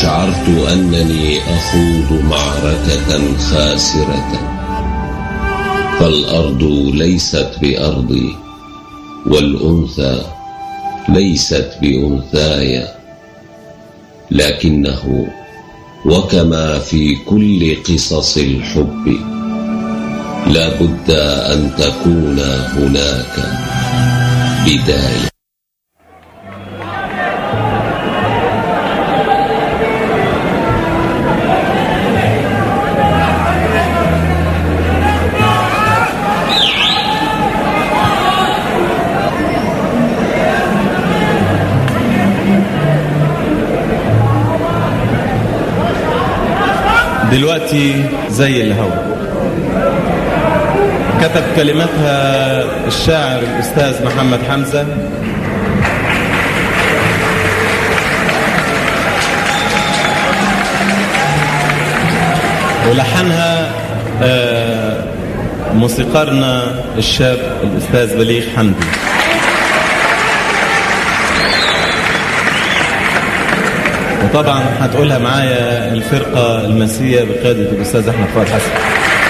شعرت أنني أخوض معركة خاسرة فالأرض ليست بأرضي والأنثى ليست بأنثاي لكنه وكما في كل قصص الحب لا بد أن تكون هناك بداية دلوقتي زي الهوا كتب كلماتها الشاعر الأستاذ محمد حمزة ولحنها آه، موسيقارنا الشاب الأستاذ بليغ حمدي وطبعا هتقولها معايا الفرقة المسية بقيادة الأستاذ أحمد فؤاد حسن